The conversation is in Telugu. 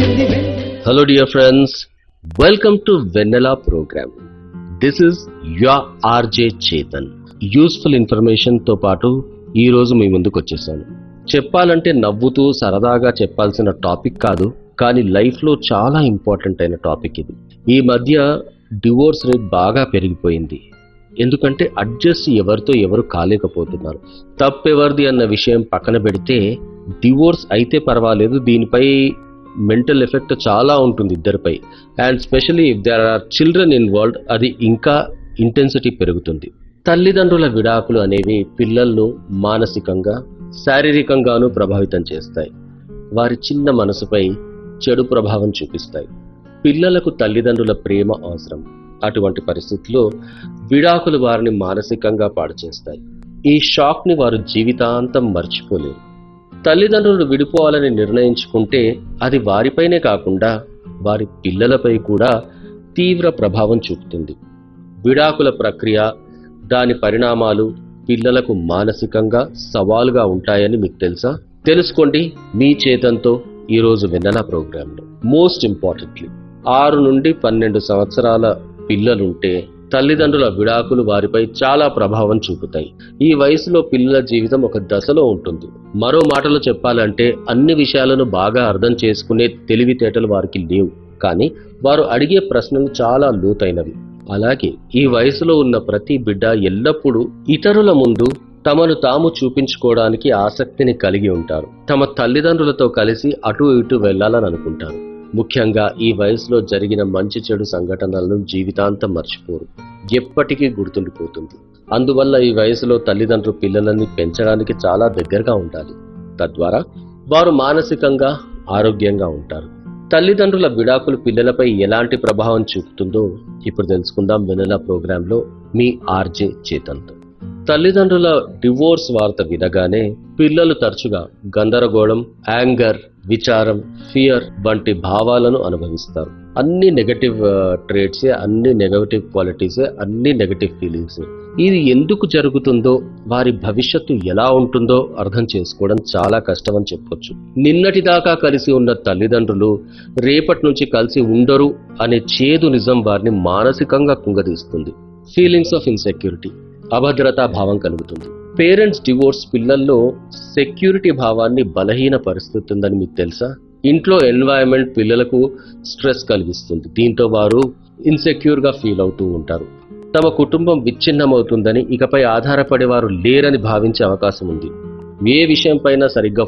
విరిసింది వెన్నెల Hello, dear friends. Welcome to Vanilla program. This is your RJ Chetan. Useful information తో పాటు ఈ రోజు మీ ముందుకు వచ్చేసాను చెప్పాలంటే నవ్వుతూ సరదాగా చెప్పాల్సిన టాపిక్ కాదు కానీ లైఫ్ లో చాలా ఇంపార్టెంట్ అయిన టాపిక్ ఇది ఈ మధ్య డివోర్స్ రేట్ బాగా పెరిగిపోయింది ఎందుకంటే అడ్జస్ట్ ఎవరితో ఎవరు కాలేకపోతున్నారు తప్పెవరిది అన్న విషయం పక్కన పెడితే డివోర్స్ అయితే పర్వాలేదు దీనిపై మెంటల్ ఎఫెక్ట్ చాలా ఉంటుంది ఇద్దరిపై and specially if there are children involved అది ఇంకా ఇంటెన్సిటీ పెరుగుతుంది తల్లిదండ్రుల విడాకులు అనేవి పిల్లలను మానసికంగా శారీరకంగానూ ప్రభావితం చేస్తాయి వారి చిన్న మనసుపై చెడు ప్రభావం చూపిస్తాయి పిల్లలకు తల్లిదండ్రుల ప్రేమ అవసరం అటువంటి పరిస్థితుల్లో విడాకులు వారిని మానసికంగా పాడు చేస్తాయి ఈ షాక్ని వారు జీవితాంతం మర్చిపోలేరు తల్లిదండ్రులు విడిపోవాలని నిర్ణయించుకుంటే అది వారిపైనే కాకుండా వారి పిల్లలపై కూడా తీవ్ర ప్రభావం చూపుతుంది విడాకుల ప్రక్రియ దాని పరిణామాలు పిల్లలకు మానసికంగా సవాలుగా ఉంటాయని మీకు తెలుసా తెలుసుకోండి మీ చేతంతో ఈరోజు వెన్నెల ప్రోగ్రాంలో మోస్ట్ ఇంపార్టెంట్లీ ఆరు నుండి పన్నెండు సంవత్సరాల పిల్లలుంటే తల్లిదండ్రుల విడాకులు వారిపై చాలా ప్రభావం చూపుతాయి ఈ వయసులో పిల్లల జీవితం ఒక దశలో ఉంటుంది మరో మాటలో చెప్పాలంటే అన్ని విషయాలను బాగా అర్థం చేసుకునే తెలివితేటలు వారికి లేవు కానీ వారు అడిగే ప్రశ్నలు చాలా లోతైనవి అలాగే ఈ వయసులో ఉన్న ప్రతి బిడ్డ ఎల్లప్పుడూ ఇతరుల ముందు తమను తాము చూపించుకోవడానికి ఆసక్తిని కలిగి ఉంటారు తమ తల్లిదండ్రులతో కలిసి అటు ఇటు వెళ్లాలని అనుకుంటారు ముఖ్యంగా ఈ వయసులో జరిగిన మంచి చెడు సంఘటనలను జీవితాంతం మర్చిపోరు ఎప్పటికీ గుర్తుండిపోతుంది అందువల్ల ఈ వయసులో తల్లిదండ్రులు పిల్లలని పెంచడానికి చాలా దగ్గరగా ఉండాలి తద్వారా వారు మానసికంగా ఆరోగ్యంగా ఉంటారు తల్లిదండ్రుల విడాకులు పిల్లలపై ఎలాంటి ప్రభావం చూపుతుందో ఇప్పుడు తెలుసుకుందాం వెనెలా ప్రోగ్రాంలో మీ ఆర్జే చేతంతో తల్లిదండ్రుల డివోర్స్ వార్త వినగానే పిల్లలు తరచుగా గందరగోళం యాంగర్ విచారం ఫియర్ వంటి భావాలను అనుభవిస్తారు అన్ని నెగటివ్ ట్రేట్సే అన్ని నెగటివ్ క్వాలిటీసే అన్ని నెగటివ్ ఫీలింగ్స్ ఇది ఎందుకు జరుగుతుందో వారి భవిష్యత్తు ఎలా ఉంటుందో అర్థం చేసుకోవడం చాలా కష్టం అని చెప్పొచ్చు నిన్నటిదాకా కలిసి ఉన్న తల్లిదండ్రులు రేపటి నుంచి కలిసి ఉండరు అనే చేదు నిజం వారిని మానసికంగా కుంగదీస్తుంది ఫీలింగ్స్ ఆఫ్ ఇన్సెక్యూరిటీ అభద్రతా భావం కలుగుతుంది పేరెంట్స్ డివోర్స్ పిల్లల్లో సెక్యూరిటీ భావాన్ని బలహీన పరిస్థితుందని మీకు తెలుసా ఇంట్లో ఎన్వైరన్మెంట్ పిల్లలకు స్ట్రెస్ కలిగిస్తుంది దీంతో వారు ఇన్సెక్యూర్ గా ఫీల్ అవుతూ ఉంటారు తమ కుటుంబం విచ్ఛిన్నమవుతుందని ఇకపై ఆధారపడే వారు లేరని భావించే అవకాశం ఉంది ఏ విషయంపైన సరిగ్గా